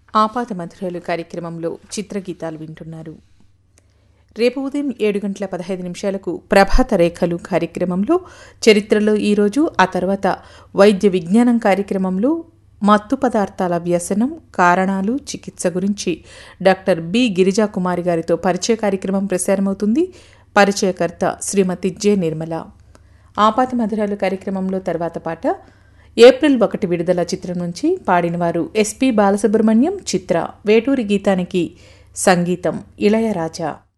ఆపాత మధురాలు కార్యక్రమంలో చిత్రగీతాలు వింటున్నారు రేపు ఉదయం ఏడు గంటల పదహైదు నిమిషాలకు ప్రభాత రేఖలు కార్యక్రమంలో చరిత్రలో ఈరోజు ఆ తర్వాత వైద్య విజ్ఞానం కార్యక్రమంలో మత్తు పదార్థాల వ్యసనం కారణాలు చికిత్స గురించి డాక్టర్ బి గిరిజా కుమారి గారితో పరిచయ కార్యక్రమం ప్రసారమవుతుంది పరిచయకర్త శ్రీమతి జె నిర్మల ఆపాత మధురాలు కార్యక్రమంలో తర్వాత పాట ఏప్రిల్ ఒకటి విడుదల చిత్రం నుంచి పాడినవారు ఎస్పి బాలసుబ్రహ్మణ్యం చిత్ర వేటూరి గీతానికి సంగీతం ఇళయరాజా